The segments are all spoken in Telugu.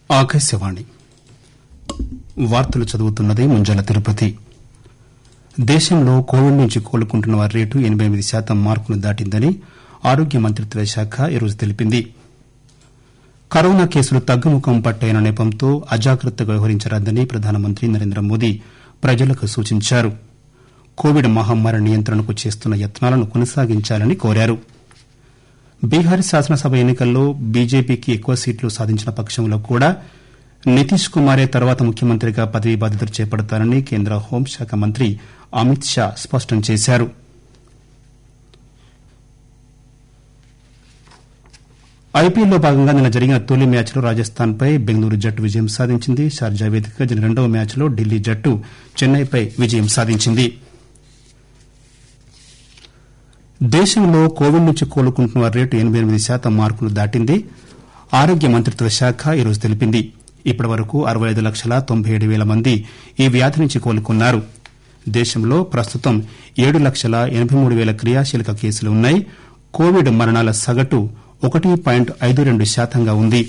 ఆకాశవాణి వార్తలు చదువుతున్నది ముంజల తిరుపతి దేశంలో కోవిడ్ నుంచి కోలుకుంటున్న వారి రేటు ఎనబై ఎనిమిది శాతం మార్కును దాటిందని ఆరోగ్య మంత్రిత్వ శాఖ ఈరోజు తెలిపింది కరోనా కేసులు తగ్గుముఖం పట్టాయన నెపంతో అజాగ్రత్తగా వ్యవహరించరాదని ప్రధానమంత్రి నరేంద్ర మోదీ ప్రజలకు సూచించారు కోవిడ్ మహమ్మారి నియంత్రణకు చేస్తున్న యత్నాలను కొనసాగించాలని కోరారు బీహార్ శాసనసభ ఎన్నికల్లో బీజేపీకి ఎక్కువ సీట్లు సాధించిన పక్షంలో కూడా నితీష్ కుమారే తర్వాత ముఖ్యమంత్రిగా పదవీ బాధ్యతలు చేపడతారని కేంద్ర హోంశాఖ మంత్రి అమిత్ షా స్పష్టం చేశారు ఐపీఎల్లో భాగంగా నిన్న జరిగిన తొలి మ్యాచ్లో రాజస్థాన్ పై బెంగళూరు జట్టు విజయం సాధించింది షార్జా వేదికగా జరిగిన రెండవ మ్యాచ్లో ఢిల్లీ జట్టు చెన్నైపై విజయం సాధించింది దేశంలో కోవిడ్ నుంచి కోలుకుంటున్న వారి రేటు ఎనబై ఎనిమిది శాతం మార్కును దాటింది ఆరోగ్య మంత్రిత్వ శాఖ ఈరోజు తెలిపింది ఇప్పటి వరకు అరవై ఐదు లక్షల తొంభై ఏడు పేల మంది ఈ వ్యాధి నుంచి కోలుకున్నారు దేశంలో ప్రస్తుతం ఏడు లక్షల ఎనబై మూడు పేల క్రియాశీలక కేసులున్నాయి కోవిడ్ మరణాల సగటు ఒకటి పాయింట్ ఐదు రెండు శాతంగా ఉంది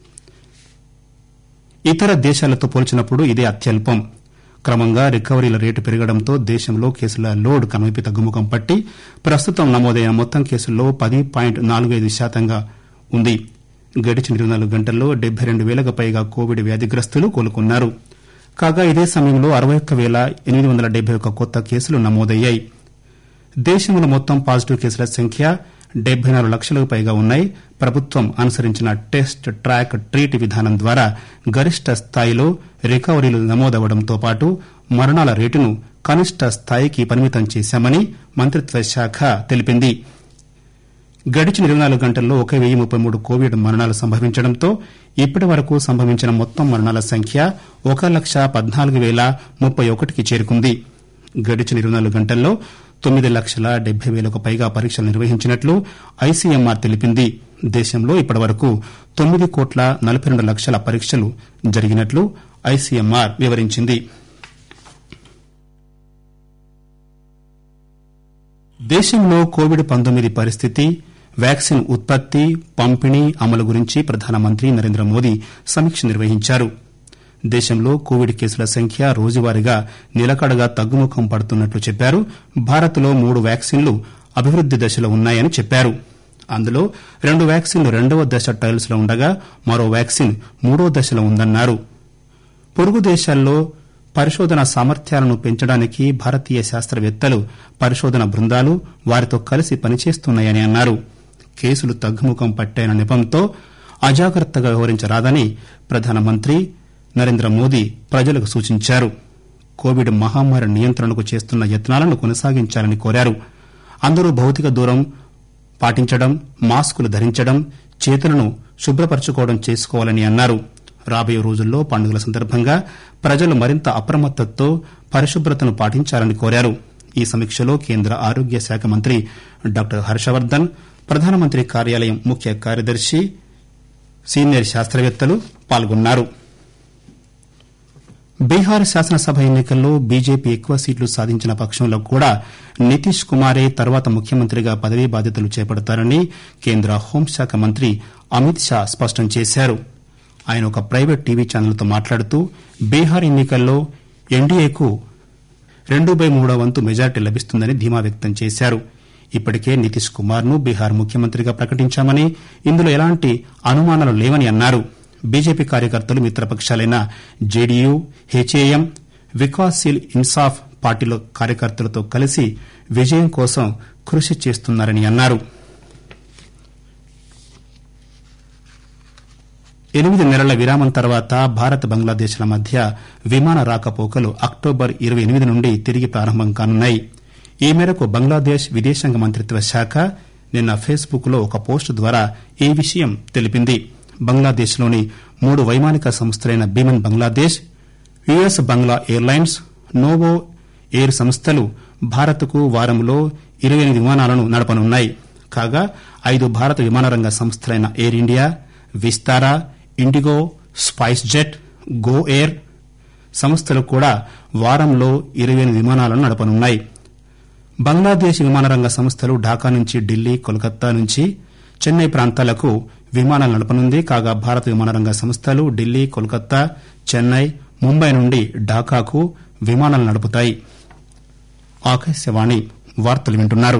ఇతర దేశాలతో పోల్చినప్పుడు ఇదే అత్యల్పం క్రమంగా రికవరీల రేటు పెరగడంతో దేశంలో కేసుల లోడ్ కనువిపి తగ్గుముఖం పట్టి ప్రస్తుతం నమోదైన మొత్తం కేసుల్లో పది పాయింట్ నాలుగు ఐదు శాతంగా ఉంది గడిచిన ఇరవై నాలుగు గంటల్లో డెబ్బై రెండు పేలకు పైగా కోవిడ్ వ్యాధిగ్రస్తులు కోలుకున్నారు కాగా ఇదే సమయంలో అరవై ఒక్క పేల ఎనిమిది వందల డెబ్బై ఒక్క కొత్త కేసులు నమోదయ్యాయి దేశంలో మొత్తం పాజిటివ్ కేసుల సంఖ్య డెబ్బై నాలుగు లక్షలకు పైగా ఉన్నాయి ప్రభుత్వం అనుసరించిన టెస్ట్ ట్రాక్ ట్రీట్ విధానం ద్వారా గరిష్ట స్థాయిలో రికవరీలు నమోదవడంతో పాటు మరణాల రేటును కనిష్ట స్థాయికి పరిమితం చేశామని మంత్రిత్వ శాఖ తెలిపింది గడిచిన ఇరవై నాలుగు గంటల్లో ఒక వెయ్యి ముప్పై మూడు కోవిడ్ మరణాలు సంభవించడంతో ఇప్పటి వరకు సంభవించిన మొత్తం మరణాల సంఖ్య ఒక లక్ష పద్నాలుగు పేల ముప్పై ఒకటికి చేరుకుంది గడిచిన ఇరవై నాలుగు గంటల్లో తొమ్మిది లక్షల డెబ్బై పేలకు పైగా పరీక్షలు నిర్వహించినట్లు ఐసీఎంఆర్ తెలిపింది దేశంలో ఇప్పటి వరకు తొమ్మిది కోట్ల నలబై రెండు లక్షల పరీక్షలు జరిగినట్లు ఐసీఎంఆర్ వివరించింది దేశంలో కోవిడ్ పంతొమ్మిది పరిస్థితి వ్యాక్సిన్ ఉత్పత్తి పంపిణీ అమలు గురించి ప్రధానమంత్రి నరేంద్ర మోదీ సమీక్ష నిర్వహించారు దేశంలో కోవిడ్ కేసుల సంఖ్య రోజువారీగా నిలకడగా తగ్గుముఖం పడుతున్నట్లు చెప్పారు భారత్లో మూడు వ్యాక్సిన్లు అభివృద్ది దశలో ఉన్నాయని చెప్పారు అందులో రెండు వ్యాక్సిన్లు రెండవ దశ ట్రయల్స్ లో ఉండగా మరో వ్యాక్సిన్ మూడో దశలో ఉందన్నారు పొరుగు దేశాల్లో పరిశోధన సామర్థ్యాలను పెంచడానికి భారతీయ శాస్త్రవేత్తలు పరిశోధన బృందాలు వారితో కలిసి పనిచేస్తున్నాయని అన్నారు కేసులు తగ్గుముఖం పట్టాయన నెపంతో అజాగ్రత్తగా వ్యవహరించరాదని ప్రధానమంత్రి నరేంద్ర మోదీ ప్రజలకు సూచించారు కోవిడ్ మహమ్మారి నియంత్రణకు చేస్తున్న యత్నాలను కొనసాగించాలని కోరారు అందరూ భౌతిక దూరం పాటించడం మాస్కులు ధరించడం చేతులను శుభ్రపరచుకోవడం చేసుకోవాలని అన్నారు రాబోయే రోజుల్లో పండుగల సందర్భంగా ప్రజలు మరింత అప్రమత్తతో పరిశుభ్రతను పాటించాలని కోరారు ఈ సమీక్షలో కేంద్ర ఆరోగ్య శాఖ మంత్రి డాక్టర్ హర్షవర్దన్ ప్రధానమంత్రి కార్యాలయం ముఖ్య కార్యదర్శి సీనియర్ శాస్త్రవేత్తలు పాల్గొన్నారు బీహార్ శాసనసభ ఎన్నికల్లో బీజేపీ ఎక్కువ సీట్లు సాధించిన పక్షంలో కూడా నితీష్ కుమారే తర్వాత ముఖ్యమంత్రిగా పదవీ బాధ్యతలు చేపడతారని కేంద్ర హోంశాఖ మంత్రి అమిత్ షా స్పష్టం చేశారు ఆయన ఒక ప్రైవేట్ టీవీ ఛానల్తో మాట్లాడుతూ బీహార్ ఎన్నికల్లో ఎన్డీఏకు రెండు బై మూడో వంతు మెజార్టీ లభిస్తుందని ధీమా వ్యక్తం చేశారు ఇప్పటికే నితీష్ కుమార్ ను బీహార్ ముఖ్యమంత్రిగా ప్రకటించామని ఇందులో ఎలాంటి అనుమానాలు లేవని అన్నారు బీజేపీ కార్యకర్తలు మిత్రపక్షాలైన జేడీయూ హెచ్ఏఎం వికాస్శీల్ ఇన్సాఫ్ పార్టీల కార్యకర్తలతో కలిసి విజయం కోసం కృషి చేస్తున్నారని అన్నారు ఎనిమిది నెలల విరామం తర్వాత భారత్ బంగ్లాదేశ్ల మధ్య విమాన రాకపోకలు అక్టోబర్ ఇరవై ఎనిమిది నుండి తిరిగి ప్రారంభం కానున్నాయి ఈ మేరకు బంగ్లాదేశ్ విదేశాంగ మంత్రిత్వ శాఖ నిన్న ఫేస్బుక్ లో ఒక పోస్టు ద్వారా ఈ విషయం తెలిపింది బంగ్లాదేశ్లోని మూడు వైమానిక సంస్థలైన Biman Bangladesh US Bangla airlines Novo air సంస్థలు భారత్కు వారంలో ఇరవై ఎనిమిది విమానాలను నడపనున్నాయి కాగా ఐదు భారత విమానరంగ సంస్థలైన ఎయిర్ ఇండియా విస్తారా ఇండిగో స్పైస్ జెట్ గో ఎయిర్ సంస్థలు కూడా వారంలో ఇరవై ఎనిమిది విమానాలను నడపనున్నాయి బంగ్లాదేశ్ విమానరంగ సంస్థలు ఢాకా నుంచి ఢిల్లీ కోల్కతా నుంచి చెన్నై ప్రాంతాలకు విమానాలు నడపనుంది కాగా భారత విమానరంగ సంస్థలు ఢిల్లీ కోల్కతా చెన్నై ముంబై నుండి ఢాకాకు విమానాలు నడుపుతాయి ఆకాశవాణి వార్తలు వింటున్నారు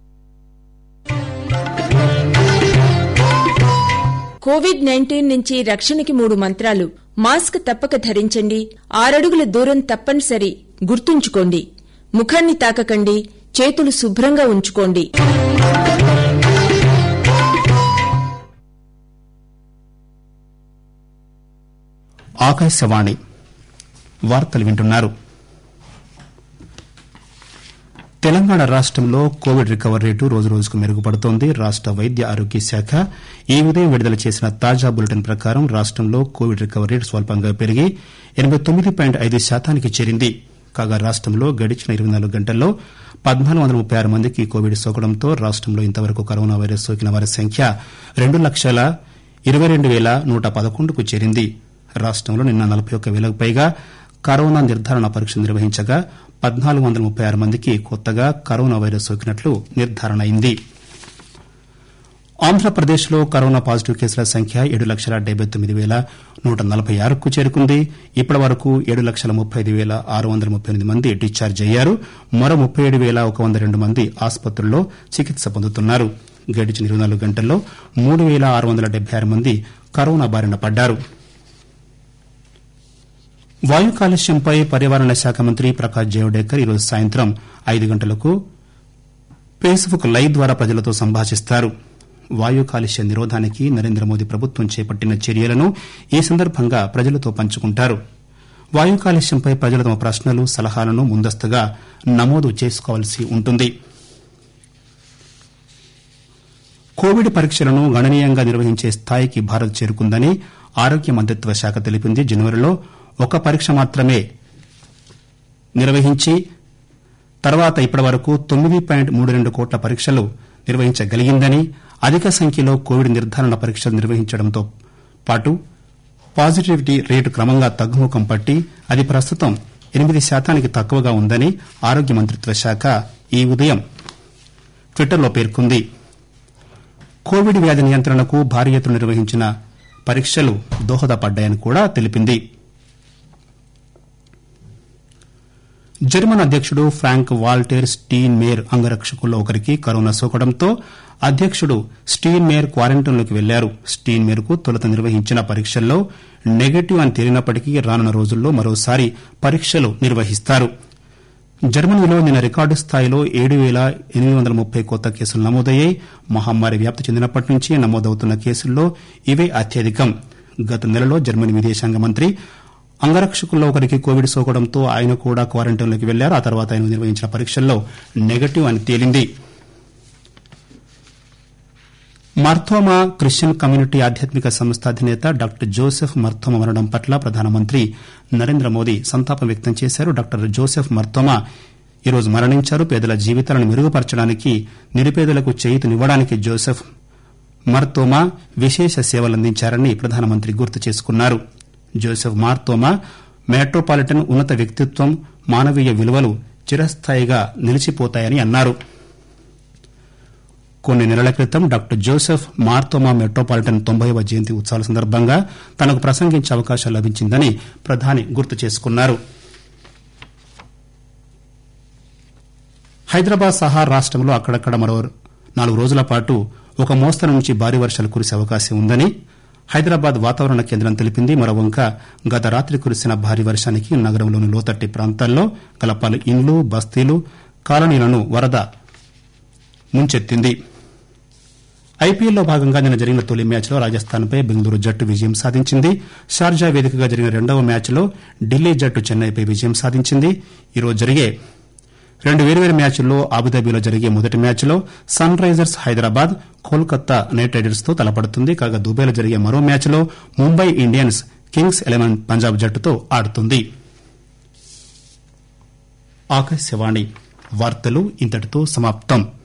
కోవిడ్ నైన్టీన్ నుంచి రక్షణకి మూడు మంత్రాలు మాస్క్ తప్పక ధరించండి ఆరడుగుల దూరం తప్పనిసరి గుర్తుంచుకోండి ముఖాన్ని తాకకండి చేతులు శుభ్రంగా ఉంచుకోండి ఆకాశవాణి వార్తలు వింటున్నారు తెలంగాణ రాష్టంలో కోవిడ్ రికవరీ రేటు రోజురోజుకు మెరుగుపడుతోంది రాష్ట వైద్య ఆరోగ్య శాఖ ఈ ఉదయం విడుదల చేసిన తాజా బులెటిన్ ప్రకారం రాష్టంలో కోవిడ్ రికవరీ రేటు స్వల్పంగా పెరిగి ఎనబై తొమ్మిది పాయింట్ ఐదు శాతానికి చేరింది కాగా రాష్టంలో గడిచిన ఇరవై నాలుగు గంటల్లో పద్నాలుగు వందల ముప్పై ఆరు మందికి కోవిడ్ సోకడంతో రాష్టంలో ఇంతవరకు కరోనా వైరస్ సోకిన వారి సంఖ్య రెండు లక్షల ఇరవై రెండు వేల నూట పదకొండుకు చేరింది రాష్టంలో నిన్న నలభై ఒక్క వేలకు పైగా కరోనా నిర్ధారణ పరీక్షలు నిర్వహించగా పద్నాలుగు వందల ముప్పై ఆరు మందికి కొత్తగా కరోనా వైరస్ సోకినట్లు నిర్ధారణ అయింది ఆంధ్రప్రదేశ్లో కరోనా పాజిటివ్ కేసుల సంఖ్య ఏడు లక్షల డెబ్బై తొమ్మిది వేల నూట నలభై ఆరుకు చేరుకుంది ఇప్పటి వరకు ఏడు లక్షల ముప్పై ఐదు వేల ఆరు వందల ముప్పై ఎనిమిది మంది డిశ్చార్జ్ అయ్యారు మరో ముప్పై ఏడు వేల ఒక వంద రెండు మంది ఆసుపత్రుల్లో చికిత్స పొందుతున్నారు గడిచిన ఇరవై నాలుగు గంటల్లో మూడు వేల ఆరు వందల డెబ్బై ఆరు మంది కరోనా బారిన పడ్డారు వాయు కాలుష్యంపై పర్యావరణ శాఖ మంత్రి ప్రకాష్ జావడేకర్ ఈరోజు సాయంత్రం ఐదు గంటలకు ఫేస్బుక్ లైవ్ ద్వారా ప్రజలతో సంభాషిస్తారు వాయు కాలుష్య నిరోధానికి నరేంద్ర మోదీ ప్రభుత్వం చేపట్టిన చర్యలను ఈ సందర్భంగా ప్రజలతో పంచుకుంటారు వాయు కాలుష్యంపై ప్రజలు తమ ప్రశ్నలు సలహాలను ముందస్తుగా నమోదు చేసుకోవాల్సి ఉంటుంది కోవిడ్ పరీక్షలను గణనీయంగా నిర్వహించే స్థాయికి భారత్ చేరుకుందని ఆరోగ్య మంత్రిత్వ శాఖ తెలిపింది జనవరిలో ఒక పరీక్ష మాత్రమే నిర్వహించి తర్వాత ఇప్పటి వరకు తొమ్మిది పాయింట్ మూడు రెండు కోట్ల పరీక్షలు నిర్వహించగలిగిందని అధిక సంఖ్యలో కోవిడ్ నిర్ధారణ పరీక్షలు నిర్వహించడంతో పాటు పాజిటివిటీ రేటు క్రమంగా తగ్గుముఖం పట్టి అది ప్రస్తుతం ఎనిమిది శాతానికి తక్కువగా ఉందని ఆరోగ్య మంత్రిత్వ శాఖ ఈ ఉదయం ట్విట్టర్లో పేర్కొంది కోవిడ్ వ్యాధి నియంత్రణకు భారీ ఎత్తున నిర్వహించిన పరీక్షలు దోహదపడ్డాయని కూడా తెలిపింది జర్మన్ అధ్యకుడు ఫ్రాంక్ వాల్టేర్ స్టీన్ మేర్ అంగరక్షకుల్లో ఒకరికి కరోనా సోకడంతో అధ్యకుడు స్టీన్ మేర్ క్వారంటైన్లోకి వెళ్లారు స్టీన్ మేర్ కు తొలుత నిర్వహించిన పరీక్షల్లో నెగటివ్ అని తేలినప్పటికీ రానున్న రోజుల్లో మరోసారి పరీక్షలు నిర్వహిస్తారు జర్మనీలో నిన్న రికార్డు స్థాయిలో ఏడు పేల ఎనిమిది వందల ముప్పై కొత్త కేసులు నమోదయ్యాయి మహమ్మారి వ్యాప్తి చెందినప్పటి నుంచి నమోదవుతున్న కేసుల్లో ఇవే అత్యధికం గత నెలలో జర్మనీ విదేశాంగ మంత్రి అంగరక్షకుల్లో ఒకరికి కోవిడ్ సోకడంతో ఆయన కూడా క్వారంటైన్లోకి వెళ్లారు ఆ తర్వాత ఆయన నిర్వహించిన పరీక్షల్లో నెగటివ్ అని తేలింది మర్థోమా క్రిస్టియన్ కమ్యూనిటీ ఆధ్యాత్మిక సంస్థ అధినేత డాక్టర్ జోసెఫ్ మర్థోమా మరణం పట్ల ప్రధానమంత్రి నరేంద్ర మోదీ సంతాపం వ్యక్తం చేశారు డాక్టర్ జోసెఫ్ మర్థోమా ఈరోజు మరణించారు పేదల జీవితాలను మెరుగుపరచడానికి నిరుపేదలకు చేయూతనివ్వడానికి జోసెఫ్ మర్తోమా విశేష సేవలందించారని ప్రధానమంత్రి గుర్తు చేసుకున్నారు జోసెఫ్ మార్తోమా మెట్రోపాలిటన్ ఉన్నత వ్యక్తిత్వం మానవీయ విలువలు చిరస్థాయిగా నిలిచిపోతాయని అన్నారు కొన్ని నెలల క్రితం డాక్టర్ జోసెఫ్ మార్తోమా మెట్రోపాలిటన్ తొంభైవ జయంతి ఉత్సవాల సందర్భంగా తనకు ప్రసంగించే అవకాశం లభించిందని ప్రధాని గుర్తు చేసుకున్నారు హైదరాబాద్ సహా రాష్టంలో అక్కడక్కడ మరో నాలుగు రోజుల పాటు ఒక మోస్తరు నుంచి భారీ వర్షాలు కురిసే అవకాశం ఉందని హైదరాబాద్ వాతావరణ కేంద్రం తెలిపింది మరోవంక గత రాత్రి కురిసిన భారీ వర్షానికి నగరంలోని లోతట్టి ప్రాంతాల్లో గల పలు ఇండ్లు బస్తీలు కాలనీలను వరద ముంచెత్తింది ఐపీఎల్లో భాగంగా నిన్న జరిగిన తొలి మ్యాచ్లో రాజస్థాన్పై బెంగళూరు జట్టు విజయం సాధించింది షార్జా వేదికగా జరిగిన రెండవ మ్యాచ్లో ఢిల్లీ జట్టు చెన్నైపై విజయం సాధించింది ఈరోజు జరిగే రెండు వేర్వేరు మ్యాచ్ల్లో అబుదాబిలో జరిగే మొదటి మ్యాచ్లో సన్ రైజర్స్ హైదరాబాద్ కోల్కతా నైట్ రైడర్స్ తో తలపడుతుంది కాగా దుబాయ్లో జరిగే మరో మ్యాచ్లో ముంబై ఇండియన్స్ కింగ్స్ ఎలెవన్ పంజాబ్ జట్టుతో ఆడుతుంది ఆకాశవాణి వార్తలు ఇంతటితో సమాప్తం